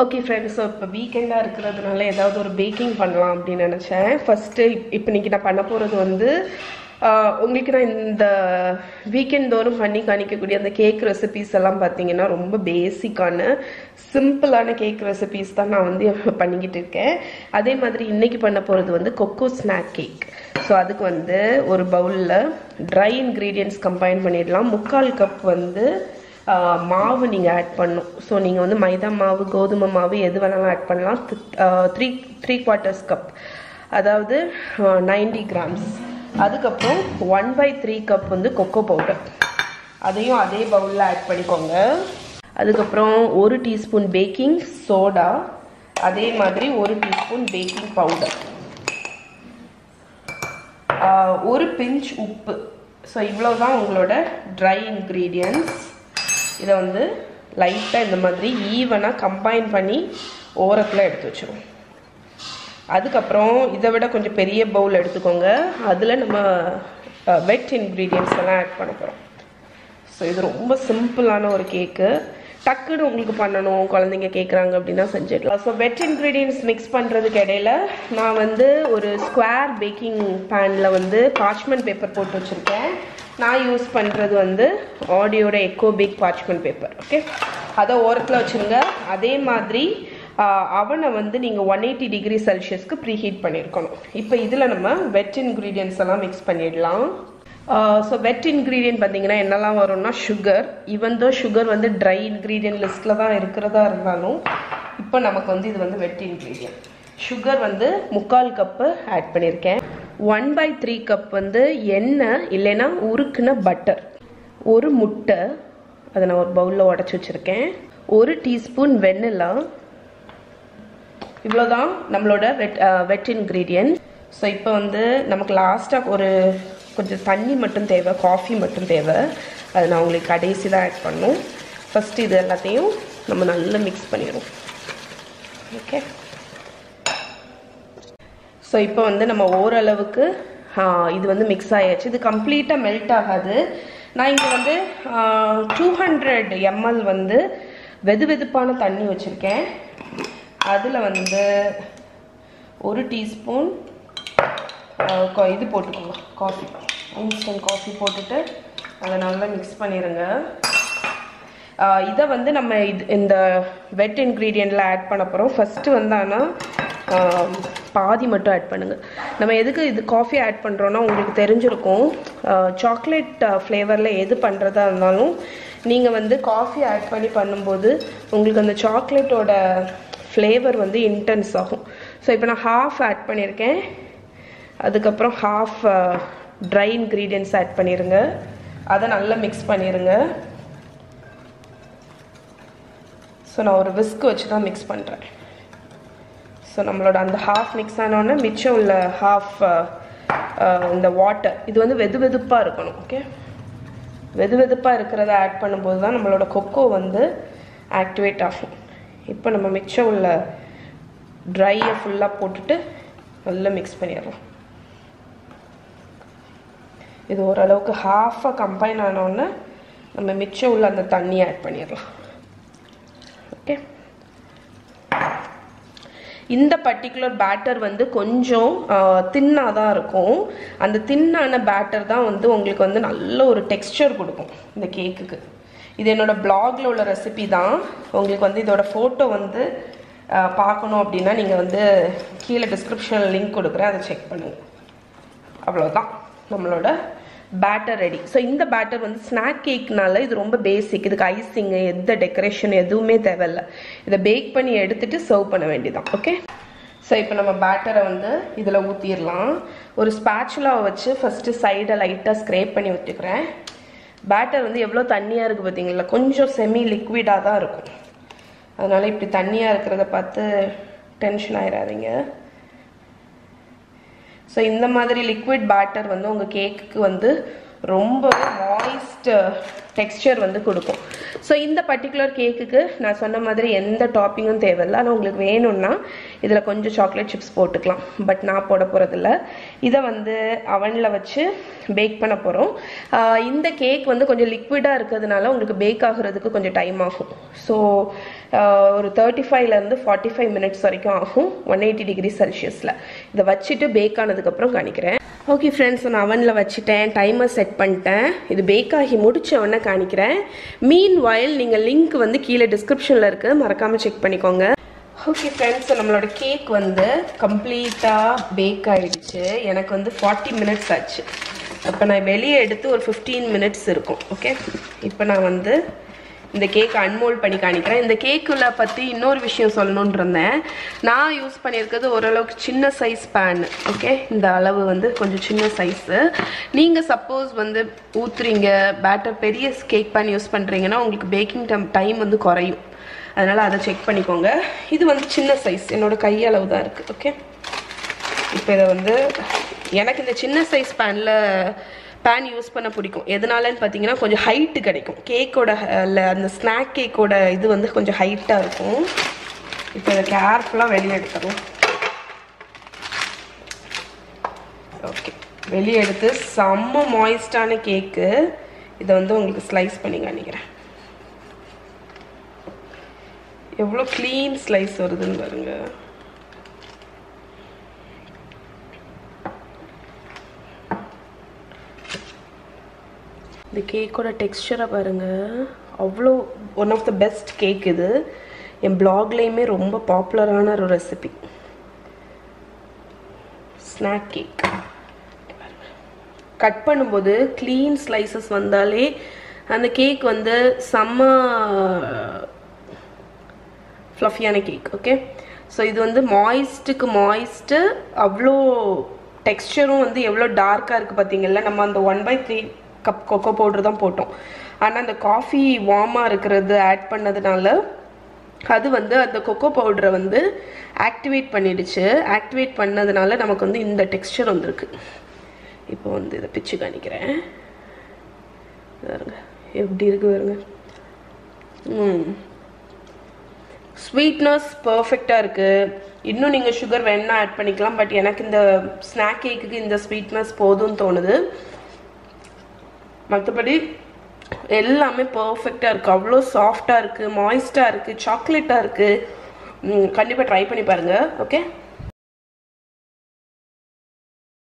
okay friends so இப்போ வீக்கெண்டாக இருக்கிறதுனால ஏதாவது ஒரு பேக்கிங் பண்ணலாம் அப்படின்னு நினச்சேன் ஃபஸ்ட்டு இப்போ இன்னைக்கு நான் பண்ண போகிறது வந்து ஆஹ், உங்களுக்கு நான் இந்த வீக்கெண்ட் தோறும் பண்ணி காணிக்கக்கூடிய அந்த கேக் ரெசிபீஸ் எல்லாம் பார்த்தீங்கன்னா ரொம்ப பேசிக்கான சிம்பிளான கேக் ரெசிபீஸ் தான் நான் வந்து பண்ணிக்கிட்டு இருக்கேன் அதே மாதிரி இன்னைக்கு பண்ண போகிறது வந்து கொக்கோ ஸ்நாக் கேக் ஸோ அதுக்கு வந்து ஒரு பவுலில் ட்ரை இன்க்ரீடியன்ஸ் கம்பைன் பண்ணிடலாம் முக்கால் கப் வந்து ஆஹ் மாவு நீங்கள் ஆட் பண்ணும் ஸோ நீங்கள் வந்து மைதா மாவு கோதுமை மாவு எது வேணாலும் ஆட் பண்ணலாம் த்ரீ த்ரீ குவார்ட்டர்ஸ் கப் அதாவது நைன்டி கிராம்ஸ் அதுக்கப்புறம் ஒன் பை த்ரீ கப் வந்து கொக்கோ பவுடர் அதையும் அதே பவுலில் ஆட் பண்ணிக்கோங்க அதுக்கப்புறம் ஒரு டீஸ்பூன் பேக்கிங் சோடா அதே மாதிரி ஒரு டீஸ்பூன் பேக்கிங் பவுடர் ஆஹ் ஒரு பிஞ்ச் உப்பு ஸோ இவ்வளோ தான் உங்களோட ட்ரை இன்க்ரீடியன்ட்ஸ் இதை வந்து லைட்டாக இந்த மாதிரி ஈவனாக கம்பைன் பண்ணி ஓரத்தில் எடுத்து வச்சிரும் அதுக்கப்புறம் இதை விட கொஞ்சம் பெரிய பவுல் எடுத்துக்கோங்க அதில் நம்ம வெட் இன்க்ரீடியன்ட்ஸ் எல்லாம் ஆட் பண்ண போகிறோம் ஸோ இது ரொம்ப சிம்பிளான ஒரு கேக்கு டக்குன்னு உங்களுக்கு பண்ணணும் குழந்தைங்க கேட்குறாங்க அப்படின்னா செஞ்சிடலாம் ஸோ வெட் இன்க்ரீடியன்ஸ் மிக்ஸ் பண்ணுறதுக்கு இடையில நான் வந்து ஒரு ஸ்கொயர் பேக்கிங் பேனில் வந்து பார்ச்மெண்ட் பேப்பர் போட்டு வச்சுருக்கேன் நான் யூஸ் பண்ணுறது வந்து ஆடியோட eco bake parchment paper okay அதை ஓரத்தில் வச்சுருங்க அதே மாதிரி அவனை வந்து நீங்கள் ஒன் எயிட்டி டிகிரி செல்சியஸ்க்கு ப்ரீ ஹீட் பண்ணியிருக்கணும் இப்போ இதில் நம்ம வெட் இன்க்ரீடியன்ஸ் எல்லாம் மிக்ஸ் பண்ணிடலாம் ஸோ வெட் இன்க்ரீடியன்ட் பார்த்தீங்கன்னா என்னெல்லாம் வரும்னா சுகர் ஈவன் தோ சுகர் வந்து ட்ரை இன்க்ரீடியன்ட் லிஸ்ட்டில் தான் இருக்கிறதா இருந்தாலும் இப்போ நமக்கு வந்து இது வந்து வெட் இன்க்ரீடியன்ட் சுகர் வந்து முக்கால் கப்பு ஆட் பண்ணியிருக்கேன் ஒன் பை த்ரீ கப் வந்து எண்ணெய் இல்லைன்னா உருக்குன பட்டர் ஒரு முட்டை அதை நான் ஒரு பவுலில் உடச்சி வச்சுருக்கேன் ஒரு டீஸ்பூன் வெண்ணிலா இவ்வளோதான் நம்மளோட வெட் வெட் இன்க்ரீடியன்ட் ஸோ இப்போ வந்து நமக்கு லாஸ்ட்டாக ஒரு கொஞ்சம் தண்ணி மட்டும் தேவை காஃபி மட்டும் தேவை அது நான் உங்களுக்கு கடைசி தான் ஆட் பண்ணும் ஃபஸ்ட்டு இது எல்லாத்தையும் நம்ம நல்லா மிக்ஸ் பண்ணிடுவோம் ஓகே ஸோ இப்போ வந்து நம்ம ஓரளவுக்கு ஆ, இது வந்து மிக்ஸ் ஆயாச்சு இது கம்ப்ளீட்டாக மெல்ட் ஆகாது நான் இங்கே வந்து டூ ஹண்ட்ரட் எம்எல் வந்து வெது வெதுப்பான தண்ணி வச்சுருக்கேன் அதில் வந்து ஒரு டீஸ்பூன் இது போட்டுக்கோங்க காஃபி இன்ஸ்டன்ட் காஃபி போட்டுட்டு அதை நல்லா மிக்ஸ் பண்ணிடுங்க ஆஹ் இதை வந்து நம்ம இது இந்த வெட் இன்க்ரீடியண்ட்டில் ஆட் பண்ண போகிறோம் ஃபஸ்ட்டு வந்து ஆனால் பாதி மட்டும் ஆட் பண்ணுங்கள் நம்ம எதுக்கு இது காஃபி ஆட் பண்ணுறோன்னா உங்களுக்கு தெரிஞ்சிருக்கும் சாக்லேட் ஃப்ளேவரில் எது பண்ணுறதா இருந்தாலும் நீங்கள் வந்து காஃபி ஆட் பண்ணி பண்ணும்போது உங்களுக்கு அந்த சாக்லேட்டோட ஃப்ளேவர் வந்து இன்டென்ஸ் ஆகும் ஸோ இப்போ நான் ஹாஃப் ஆட் பண்ணியிருக்கேன் அதுக்கப்புறம் ஹாஃப் ட்ரை இன்க்ரீடியன்ஸ் ஆட் பண்ணிடுங்க அதை நல்லா மிக்ஸ் பண்ணிடுங்க ஸோ நான் ஒரு விஸ்க் வச்சு தான் மிக்ஸ் பண்ணுறேன் ஸோ நம்மளோட அந்த ஹாஃப் மிக்ஸ் ஆனோடனே மிச்சம் உள்ள ஹாஃப் இந்த வாட்டர் இது வந்து வெது வெதுப்பாக இருக்கணும் ஓகே வெது வெதுப்பாக இருக்கிறத ஆட் பண்ணும்போது தான் நம்மளோட கொக்கோ வந்து ஆக்டிவேட் ஆகும் இப்போ நம்ம மிச்சம் உள்ள ட்ரையை ஃபுல்லாக போட்டுட்டு நல்லா மிக்ஸ் பண்ணிடுறோம் இது ஓரளவுக்கு ஹாஃபாக கம்பைன் ஆனோடனே நம்ம மிச்சம் உள்ள அந்த தண்ணியை ஆட் பண்ணிடலாம் ஓகே இந்த பர்டிகுலர் பேட்டர் வந்து கொஞ்சம் தின்னாக தான் இருக்கும் அந்த தின்னான பேட்டர் தான் வந்து உங்களுக்கு வந்து நல்ல ஒரு டெக்ஸ்சர் கொடுக்கும் இந்த கேக்குக்கு இது என்னோட பிளாகில் உள்ள ரெசிபி தான் உங்களுக்கு வந்து இதோட ஃபோட்டோ வந்து ஆஹ், பார்க்கணும் அப்படின்னா நீங்கள் வந்து கீழே டிஸ்கிரிப்ஷனில் லிங்க் கொடுக்குறேன் அதை செக் பண்ணுங்கள் அவ்வளோதான் நம்மளோட பேட்டர் ரெடி ஸோ இந்த பேட்டர் வந்து ஸ்நாக் கேக்னால இது ரொம்ப பேசிக் இதுக்கு ஐசிங்கு எந்த டெக்கரேஷன் எதுவுமே தேவையில்ல இதை பேக் பண்ணி எடுத்துட்டு சர்வ் பண்ண வேண்டியதான் ஓகே ஸோ இப்போ நம்ம பேட்டரை வந்து இதில் ஊற்றிடலாம் ஒரு ஸ்பேச்சுலாவை வச்சு ஃபஸ்ட்டு சைடை லைட்டாக ஸ்க்ரேப் பண்ணி விட்டுக்கிறேன் பேட்டர் வந்து எவ்வளோ தண்ணியாக இருக்குது பார்த்தீங்களா கொஞ்சம் செமி லிக்விடாக தான் இருக்கும் அதனால் இப்படி தண்ணியாக இருக்கிறத பார்த்து டென்ஷன் ஆயிடாதீங்க ஸோ இந்த மாதிரி லிக்விட் பேட்டர் வந்து உங்கள் கேக்குக்கு வந்து ரொம்ப மாய்ஸ்ட் டெக்ஸ்சர் வந்து கொடுக்கும் ஸோ இந்த பர்டிகுலர் கேக்குக்கு நான் சொன்ன மாதிரி எந்த டாப்பிங்கும் தேவையில்லை ஆனால் உங்களுக்கு வேணும்னா இதில் கொஞ்சம் சாக்லேட் சிப்ஸ் போட்டுக்கலாம் பட் நான் போட போகிறதில்ல இதை வந்து அவனில் வச்சு பேக் பண்ண போகிறோம் இந்த கேக் வந்து கொஞ்சம் லிக்விடாக இருக்கிறதுனால உங்களுக்கு பேக் ஆகுறதுக்கு கொஞ்சம் டைம் ஆகும் ஸோ ஒரு தேர்ட்டி ஃபைவ்லேருந்து ஃபார்ட்டி ஃபைவ் மினிட்ஸ் வரைக்கும் ஆகும் ஒன் எயிட்டி டிகிரி செல்சியஸில் இதை வச்சுட்டு பேக் ஆனதுக்கப்புறம் காணிக்கிறேன் ஓகே ஃப்ரெண்ட்ஸ் நான் அவனில் வச்சுட்டேன் டைமர் செட் பண்ணிட்டேன் இது பேக் ஆகி முடிச்ச உடனே காணிக்கிறேன் மீன் வாயில் நீங்கள் லிங்க் வந்து கீழே டிஸ்கிரிப்ஷனில் இருக்குது மறக்காமல் செக் பண்ணிக்கோங்க ஓகே ஃப்ரெண்ட்ஸ் நம்மளோட கேக் வந்து கம்ப்ளீட்டாக பேக் ஆகிடுச்சு எனக்கு வந்து ஃபார்ட்டி மினிட்ஸ் ஆச்சு அப்போ நான் வெளியே எடுத்து ஒரு ஃபிஃப்டீன் மினிட்ஸ் இருக்கும் ஓகே இப்போ நான் வந்து இந்த கேக் அன்மோல்ட் பண்ணி காணிக்கிறேன் இந்த கேக்குள்ள பற்றி இன்னொரு விஷயம் சொல்லணும்னு இருந்தேன் நான் யூஸ் பண்ணியிருக்கிறது ஓரளவுக்கு சின்ன சைஸ் பேன் ஓகே இந்த அளவு வந்து கொஞ்சம் சின்ன சைஸு நீங்கள் சப்போஸ் வந்து ஊற்றுறீங்க பேட்டர் பெரிய கேக் பேன் யூஸ் பண்ணுறீங்கன்னா உங்களுக்கு பேக்கிங் டைம் டைம் வந்து குறையும் அதனால் அதை செக் பண்ணிக்கோங்க இது வந்து சின்ன சைஸ் என்னோட கையளவு தான் இருக்குது ஓகே இப்போ இதை வந்து எனக்கு இந்த சின்ன சைஸ் பேனில் பேன் யூஸ் பண்ண பிடிக்கும் எதனாலன்னு பார்த்தீங்கன்னா கொஞ்சம் ஹைட்டு கிடைக்கும் கேக்கோட அந்த ஸ்நாக் கேக்கோட இது வந்து கொஞ்சம் ஹைட்டாக இருக்கும் இப்போ இதை கேர்ஃபுல்லாக வெளியே எடுத்துடலாம் ஓகே வெளியே எடுத்து செம்ம மாய்ஸ்டான கேக்கு இதை வந்து உங்களுக்கு ஸ்லைஸ் பண்ணி காணிக்கிறேன் எவ்வளோ க்ளீன் ஸ்லைஸ் வருதுன்னு பாருங்க இந்த கேக்கோட டெக்ஸ்டரை பாருங்க அவ்வளோ one of the best cake இது என் பிளாக்லேயுமே ரொம்ப பாப்புலரான ஒரு ரெசிபி ஸ்நாக் கேக் கட் பண்ணும்போது க்ளீன் ஸ்லைசஸ் வந்தாலே அந்த கேக் வந்து செம்ம ஃப்ளஃபியான கேக் ஓகே ஸோ இது வந்து மாய்ஸ்ட்டுக்கு மாய்ஸ்ட்டு அவ்வளோ டெக்ஸ்டரும் வந்து எவ்வளோ டார்க்காக இருக்குது பார்த்தீங்கல்ல நம்ம அந்த one by three cup cocoa powder தான் போட்டோம் ஆனால் அந்த காஃபி வார்மாக இருக்கிறது ஆட் பண்ணதுனால அது வந்து அந்த கொக்கோ பவுடரை வந்து ஆக்டிவேட் பண்ணிடுச்சு ஆக்டிவேட் பண்ணதுனால நமக்கு வந்து இந்த டெக்ஸ்டர் வந்திருக்கு இப்போ வந்து இதை பிச்சு காணிக்கிறேன் பாருங்க எப்படி இருக்கு பாருங்க ம் ஸ்வீட்னஸ் பர்ஃபெக்டாக இருக்குது இன்னும் நீங்கள் சுகர் வேணா ஆட் பண்ணிக்கலாம் பட் எனக்கு இந்த ஸ்நாக் கேக்குக்கு இந்த ஸ்வீட்னஸ் போதும்னு தோணுது மற்றபடி எல்லாமே பர்ஃபெக்டாக இருக்குது அவ்வளோ சாஃப்டாக இருக்குது மாய்ஸ்டாக இருக்குது சாக்லேட்டாக இருக்குது கண்டிப்பாக ட்ரை பண்ணி பாருங்கள் ஓகே